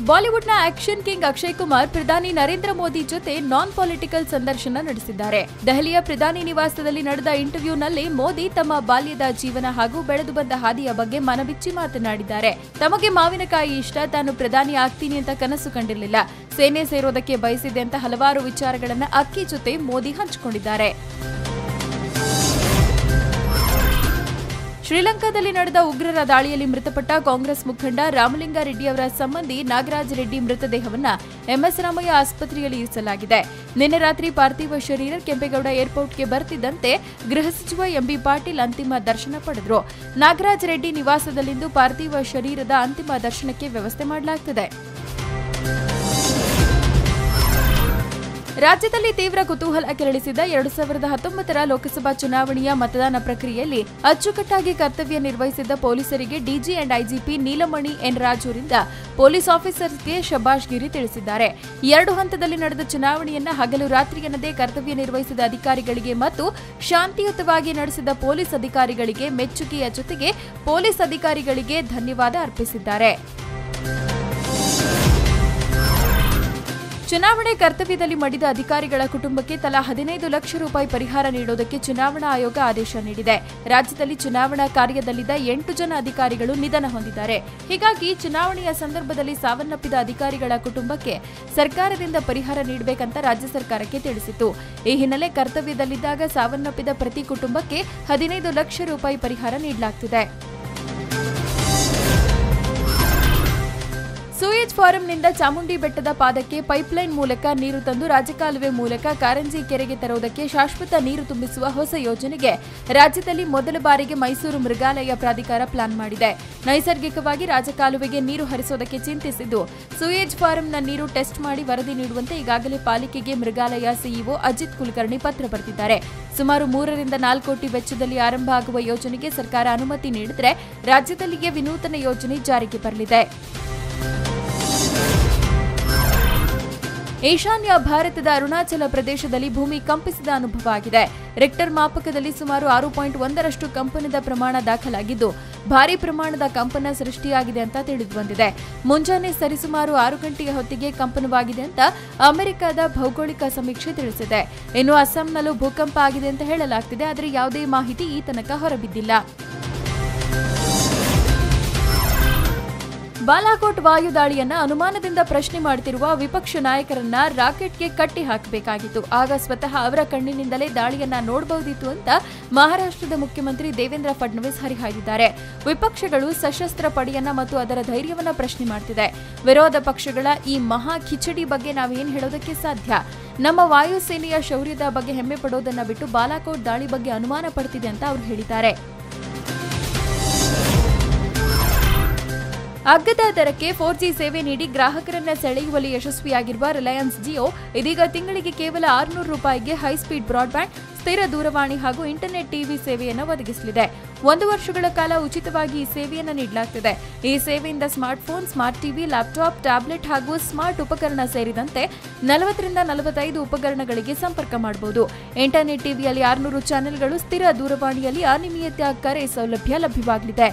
ಬಾಲಿವುಡ್ನ action king Akshay Kumar ಪ್ರಧಾನಿ ನರೇಂದ್ರ ಮೋದಿ ಜೊತೆ ನಾನ್ ಪೊಲಿಟಿಕಲ್ ಸಂದರ್ಶನ ನಡೆಸಿದ್ದಾರೆ ದೆಹಲಿಯ ಪ್ರಧಾನಿ ನಿವಾಸದಲ್ಲಿ ನಡೆದ ಇಂಟರ್ವ್ಯೂನಲ್ಲಿ ಮೋದಿ ತಮ್ಮ ಬಾಲ್ಯದ ಜೀವನ ಹಾಗೂ ಬೆಳೆದು ಬಂದ ಹಾದಿಯ ಬಗ್ಗೆ ಮನಬಿಚ್ಚಿ ಮಾತನಾಡಿದ್ದಾರೆ ತಮಗೆ ಮಾವಿನಕಾಯಿ ಇಷ್ಟ ತಾನು ಪ್ರಧಾನಿ ಆಗ್ತೀನಿ ಅಂತ ಕನಸು ಕಂಡಿರಲಿಲ್ಲ ಸೇನೆ ಸೇರೋದಕ್ಕೆ ಬಯಸಿದೆ ಅಂತ ಹಲವಾರು ವಿಚಾರಗಳನ್ನ ಅಕ್ಕಿ ಜೊತೆ ಮೋದಿ ಹಂಚಿಕೊಂಡಿದ್ದಾರೆ ಶ್ರೀಲಂಕಾದಲ್ಲಿ ನಡೆದ ಉಗ್ರರ ದಾಳಿಯಲ್ಲಿ ಮೃತಪಟ್ಟ ಕಾಂಗ್ರೆಸ್ ಮುಖಂಡ ರಾಮಲಿಂಗಾರೆಡ್ಡಿ ಅವರ ಸಂಬಂಧಿ ನಾಗರಾಜ್ ರೆಡ್ಡಿ ಮೃತದೇಹವನ್ನ ಎಂಎಸ್ ರಾಮಯ್ಯ ಆಸ್ಪತ್ರೆಯಲ್ಲಿ ಇರಿಸಲಾಗಿದೆ ನಿನ್ನೆ ರಾತ್ರಿ ಪಾರ್ಥಿವ ಶರೀರ ಕೆಂಪೇಗೌಡ ಏರ್ಪೋರ್ಟ್ಗೆ ಬರ್ತಿದ್ದಂತೆ ಗೃಹ ಸಚಿವ ಎಂಬಿ ಪಾಟೀಲ್ ಅಂತಿಮ ದರ್ಶನ ಪಡೆದರು ನಾಗರಾಜ್ ರೆಡ್ಡಿ ನಿವಾಸದಲ್ಲಿಂದು ಪಾರ್ಥಿವ ಶರೀರದ ಅಂತಿಮ ದರ್ಶನಕ್ಕೆ ವ್ಯವಸ್ಥೆ ಮಾಡಲಾಗುತ್ತದೆ ರಾಜ್ಯದಲ್ಲಿ ತೀವ್ರ ಕುತೂಹಲ ಕೆರಳಿಸಿದ ಎರಡು ಸಾವಿರದ ಹತ್ತೊಂಬತ್ತರ ಲೋಕಸಭಾ ಚುನಾವಣೆಯ ಮತದಾನ ಪ್ರಕ್ರಿಯೆಯಲ್ಲಿ ಅಚ್ಚುಕಟ್ಟಾಗಿ ಕರ್ತವ್ಯ ನಿರ್ವಹಿಸಿದ್ದ ಪೊಲೀಸರಿಗೆ DG and IGP Neelamani N ರಾಜೂರಿಂದ ಪೊಲೀಸ್ ಆಫೀಸರ್ಸ್ಗೆ ಶಬಾಷ್ಗಿರಿ ತಿಳಿಸಿದ್ದಾರೆ ಎರಡು ಹಂತದಲ್ಲಿ ನಡೆದ ಚುನಾವಣೆಯನ್ನ ಹಗಲು ರಾತ್ರಿ ಎನ್ನದೇ ಕರ್ತವ್ಯ ನಿರ್ವಹಿಸಿದ ಅಧಿಕಾರಿಗಳಿಗೆ ಮತ್ತು ಶಾಂತಿಯುತವಾಗಿ ನಡೆಸಿದ ಪೊಲೀಸ್ ಅಧಿಕಾರಿಗಳಿಗೆ ಮೆಚ್ಚುಗೆಯ ಜೊತೆಗೆ ಪೊಲೀಸ್ ಅಧಿಕಾರಿಗಳಿಗೆ ಧನ್ಯವಾದ ಅರ್ಪಿಸಿದ್ದಾರೆ ಚುನಾವಣೆ ಕರ್ತವ್ಯದಲ್ಲಿ ಮಡಿದ ಅಧಿಕಾರಿಗಳ ಕುಟುಂಬಕ್ಕೆ ತಲಾ ಹದಿನೈದು ಲಕ್ಷ ರೂಪಾಯಿ ಪರಿಹಾರ ನೀಡುವುದಕ್ಕೆ ಚುನಾವಣಾ ಆಯೋಗ ಆದೇಶ ನೀಡಿದೆ ರಾಜ್ಯದಲ್ಲಿ ಚುನಾವಣಾ ಕಾರ್ಯದಲ್ಲಿದ್ದ ಎಂಟು ಜನ ಅಧಿಕಾರಿಗಳು ನಿಧನ ಹೊಂದಿದ್ದಾರೆ ಹೀಗಾಗಿ ಚುನಾವಣೆಯ ಸಂದರ್ಭದಲ್ಲಿ ಸಾವನ್ನಪ್ಪಿದ ಅಧಿಕಾರಿಗಳ ಕುಟುಂಬಕ್ಕೆ ಸರ್ಕಾರದಿಂದ ಪರಿಹಾರ ನೀಡಬೇಕಂತ ರಾಜ್ಯ ಸರ್ಕಾರಕ್ಕೆ ತಿಳಿಸಿತು ಈ ಹಿನ್ನೆಲೆ ಕರ್ತವ್ಯದಲ್ಲಿದ್ದಾಗ ಸಾವನ್ನಪ್ಪಿದ ಪ್ರತಿ ಕುಟುಂಬಕ್ಕೆ ಹದಿನೈದು ಲಕ್ಷ ರೂಪಾಯಿ ಪರಿಹಾರ ನೀಡಲಾಗುತ್ತಿದೆ ಸೂಯೇಜ್ ಫಾರಂನಿಂದ ಚಾಮುಂಡಿ ಬೆಟ್ಟದ ಪಾದಕ್ಕೆ ಪೈಪ್ಲೈನ್ ಮೂಲಕ ನೀರು ತಂದು ರಾಜಕಾಲುವೆ ಮೂಲಕ ಕಾರಂಜಿ ಕೆರೆಗೆ ತರುವುದಕ್ಕೆ ಶಾಶ್ವತ ನೀರು ತುಂಬಿಸುವ ಹೊಸ ಯೋಜನೆಗೆ ರಾಜ್ಯದಲ್ಲಿ ಮೊದಲ ಬಾರಿಗೆ ಮೈಸೂರು ಮೃಗಾಲಯ ಪ್ರಾಧಿಕಾರ ಪ್ಲಾನ್ ಮಾಡಿದೆ ನೈಸರ್ಗಿಕವಾಗಿ ರಾಜಕಾಲುವೆಗೆ ನೀರು ಹರಿಸೋದಕ್ಕೆ ಚಿಂತಿಸಿದ್ದು ಸೂಯೇಜ್ ಫಾರಂನ ನೀರು ಟೆಸ್ಟ್ ಮಾಡಿ ವರದಿ ನೀಡುವಂತೆ ಈಗಾಗಲೇ ಪಾಲಿಕೆಗೆ ಮೃಗಾಲಯ ಸಿಇಒ ಅಜಿತ್ ಕುಲಕರ್ಣಿ ಪತ್ರ ಬರೆದಿದ್ದಾರೆ ಸುಮಾರು ಮೂರರಿಂದ ನಾಲ್ಕು ಕೋಟಿ ವೆಚ್ಚದಲ್ಲಿ ಆರಂಭ ಆಗುವ ಯೋಜನೆಗೆ ಸರ್ಕಾರ ಅನುಮತಿ ನೀಡಿದರೆ ರಾಜ್ಯದಲ್ಲಿಯೇ ವಿನೂತನ ಯೋಜನೆ ಜಾರಿಗೆ ಬರಲಿದೆ ಈಶಾನ್ಯ ಭಾರತದ ಅರುಣಾಚಲ ಪ್ರದೇಶದಲ್ಲಿ ಭೂಮಿ ಕಂಪಿಸಿದ ಅನುಭವ ಆಗಿದೆ ರೆಕ್ಟರ್ ಮಾಪಕದಲ್ಲಿ ಸುಮಾರು ಆರು ಪಾಯಿಂಟ್ ಒಂದರಷ್ಟು ಕಂಪನದ ಪ್ರಮಾಣ ದಾಖಲಾಗಿದ್ದು ಭಾರೀ ಪ್ರಮಾಣದ ಕಂಪನ ಸೃಷ್ಟಿಯಾಗಿದೆ ಅಂತ ತಿಳಿದು ಬಂದಿದೆ ಮುಂಜಾನೆ ಸರಿಸುಮಾರು ಆರು ಗಂಟೆಯ ಹೊತ್ತಿಗೆ ಕಂಪನವಾಗಿದೆ ಅಂತ ಅಮೆರಿಕದ ಭೌಗೋಳಿಕ ಸಮೀಕ್ಷೆ ತಿಳಿಸಿದೆ ಇನ್ನು ಅಸ್ಸಾಂನಲ್ಲೂ ಭೂಕಂಪ ಆಗಿದೆ ಅಂತ ಹೇಳಲಾಗ್ತಿದೆ ಆದರೆ ಯಾವುದೇ ಮಾಹಿತಿ ಈ ತನಕ ಹೊರಬಿದ್ದಿಲ್ಲ ಬಾಲಾಕೋಟ್ ವಾಯು ದಾಳಿಯನ್ನ ಅನುಮಾನದಿಂದ ಪ್ರಶ್ನೆ ಮಾಡುತ್ತಿರುವ ವಿಪಕ್ಷ ನಾಯಕರನ್ನ ರಾಕೆಟ್ಗೆ ಕಟ್ಟಿ ಹಾಕಬೇಕಾಗಿತ್ತು ಆಗ ಸ್ವತಃ ಅವರ ಕಣ್ಣಿನಿಂದಲೇ ದಾಳಿಯನ್ನ ನೋಡಬಹುದಿತ್ತು ಅಂತ ಮಹಾರಾಷ್ಟ್ರದ ಮುಖ್ಯಮಂತ್ರಿ ದೇವೇಂದ್ರ ಫಡ್ನವೀಸ್ ಹರಿಹಾಯ್ದಿದ್ದಾರೆ ವಿಪಕ್ಷಗಳು ಸಶಸ್ತ್ರ ಪಡೆಯನ್ನ ಮತ್ತು ಅದರ ಧೈರ್ಯವನ್ನ ಪ್ರಶ್ನೆ ಮಾಡ್ತಿದೆ ವಿರೋಧ ಪಕ್ಷಗಳ ಈ ಮಹಾ ಕಿಚಡಿ ಬಗ್ಗೆ ನಾವೇನ್ ಹೇಳೋದಕ್ಕೆ ಸಾಧ್ಯ ನಮ್ಮ ವಾಯುಸೇನೆಯ ಶೌರ್ಯದ ಬಗ್ಗೆ ಹೆಮ್ಮೆ ಪಡೋದನ್ನ ಬಿಟ್ಟು ಬಾಲಾಕೋಟ್ ದಾಳಿ ಬಗ್ಗೆ ಅನುಮಾನ ಪಡ್ತಿದೆ ಅಂತ ಅವರು ಹೇಳಿದ್ದಾರೆ ಅಗ್ಗದ ದರಕ್ಕೆ ಫೋರ್ ಜಿ ಸೇವೆ ನೀಡಿ ಗ್ರಾಹಕರನ್ನ ಸೆಳೆಯುವಲ್ಲಿ ಯಶಸ್ವಿಯಾಗಿರುವ ರಿಲಯನ್ಸ್ ಜಿಯೋ ಇದೀಗ ತಿಂಗಳಿಗೆ ಕೇವಲ ಆರುನೂರು ರೂಪಾಯಿಗೆ ಹೈಸ್ಪೀಡ್ ಬ್ರಾಡ್ಬ್ಯಾಂಡ್ ಸ್ಥಿರ ದೂರವಾಣಿ ಹಾಗೂ ಇಂಟರ್ನೆಟ್ ಟಿವಿ ಸೇವೆಯನ್ನು ಒದಗಿಸಲಿದೆ ಒಂದು ವರ್ಷಗಳ ಕಾಲ ಉಚಿತವಾಗಿ ಈ ಸೇವೆಯನ್ನು ನೀಡಲಾಗುತ್ತಿದೆ ಈ ಸೇವೆಯಿಂದ smartphone smart TV laptop tablet ಹಾಗೂ ಸ್ಮಾರ್ಟ್ ಉಪಕರಣ ಸೇರಿದಂತೆ ನಲವತ್ತರಿಂದ ನಲವತ್ತೈದು ಉಪಕರಣಗಳಿಗೆ ಸಂಪರ್ಕ ಮಾಡಬಹುದು ಇಂಟರ್ನೆಟ್ ಟಿವಿಯಲ್ಲಿ ಆರುನೂರು ಚಾನೆಲ್ಗಳು ಸ್ಥಿರ ದೂರವಾಣಿಯಲ್ಲಿ ಅನಿಯಮಿತ ಕರೆ ಸೌಲಭ್ಯ ಲಭ್ಯವಾಗಲಿದೆ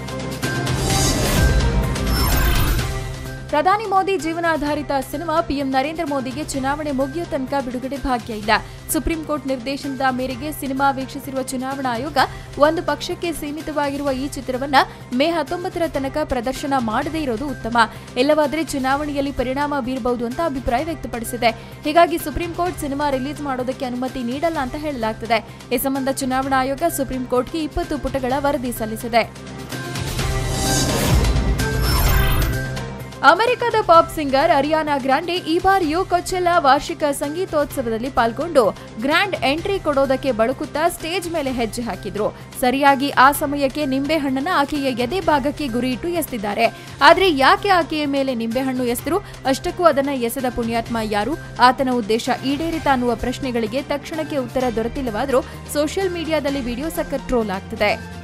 ಪ್ರಧಾನಿ ಮೋದಿ ಜೀವನಾಧಾರಿತ ಸಿನಿಮಾ ಪಿಎಂ ನರೇಂದ್ರ ಮೋದಿಗೆ ಚುನಾವಣೆ ಮುಗಿಯೋ ತನಕ ಬಿಡುಗಡೆ ಭಾಗ್ಯ ಇಲ್ಲ ಸುಪ್ರೀಂ ಕೋರ್ಟ್ ನಿರ್ದೇಶನದ ಮೇರೆಗೆ ಸಿನಿಮಾ ವೀಕ್ಷಿಸಿರುವ ಚುನಾವಣಾ ಆಯೋಗ ಒಂದು ಪಕ್ಷಕ್ಕೆ ಸೀಮಿತವಾಗಿರುವ ಈ ಚಿತ್ರವನ್ನ ಮೇ ಹತ್ತೊಂಬತ್ತರ ತನಕ ಪ್ರದರ್ಶನ ಮಾಡದೇ ಇರೋದು ಉತ್ತಮ ಇಲ್ಲವಾದರೆ ಚುನಾವಣೆಯಲ್ಲಿ ಪರಿಣಾಮ ಬೀರಬಹುದು ಅಂತ ಅಭಿಪ್ರಾಯ ವ್ಯಕ್ತಪಡಿಸಿದೆ ಹೀಗಾಗಿ ಸುಪ್ರೀಂ ಕೋರ್ಟ್ ಸಿನಿಮಾ ರಿಲೀಸ್ ಮಾಡೋದಕ್ಕೆ ಅನುಮತಿ ನೀಡಲ್ಲ ಅಂತ ಹೇಳಲಾಗ್ತದೆ ಈ ಸಂಬಂಧ ಚುನಾವಣಾ ಆಯೋಗ ಸುಪ್ರೀಂ ಕೋರ್ಟ್ಗೆ ಇಪ್ಪತ್ತು ಪುಟಗಳ ವರದಿ ಸಲ್ಲಿಸಿದೆ ಅಮೆರಿಕದ ಪಾಪ್ ಸಿಂಗರ್ ಅರಿಯಾನಾ ಗ್ರಾಂಡೆ ಈ ಬಾರಿಯೂ ಕೊಚ್ಚೆಲ್ಲ ವಾರ್ಷಿಕ ಸಂಗೀತೋತ್ಸವದಲ್ಲಿ ಪಾಲ್ಗೊಂಡು ಗ್ರ್ಯಾಂಡ್ ಎಂಟ್ರಿ ಕೊಡೋದಕ್ಕೆ ಬಳುಕುತ್ತಾ ಸ್ಟೇಜ್ ಮೇಲೆ ಹೆಜ್ಜೆ ಹಾಕಿದ್ರು ಸರಿಯಾಗಿ ಆ ಸಮಯಕ್ಕೆ ನಿಂಬೆಹಣ್ಣನ್ನ ಆಕೆಯ ಎದೆ ಭಾಗಕ್ಕೆ ಗುರಿಯಿಟ್ಟು ಎಸ್ತಿದ್ದಾರೆ ಆದ್ರೆ ಯಾಕೆ ಆಕೆಯ ಮೇಲೆ ನಿಂಬೆಹಣ್ಣು ಎಸೆದ್ರು ಅಷ್ಟಕ್ಕೂ ಅದನ್ನ ಎಸೆದ ಪುಣ್ಯಾತ್ಮ ಯಾರು ಆತನ ಉದ್ದೇಶ ಈಡೇರಿತ ಅನ್ನುವ ಪ್ರಶ್ನೆಗಳಿಗೆ ತಕ್ಷಣಕ್ಕೆ ಉತ್ತರ ದೊರೆತಿಲ್ಲವಾದರೂ ಸೋಷಿಯಲ್ ಮೀಡಿಯಾದಲ್ಲಿ ವಿಡಿಯೋ ಸಖತ್ ಟ್ರೋಲ್ ಆಗ್ತಿದೆ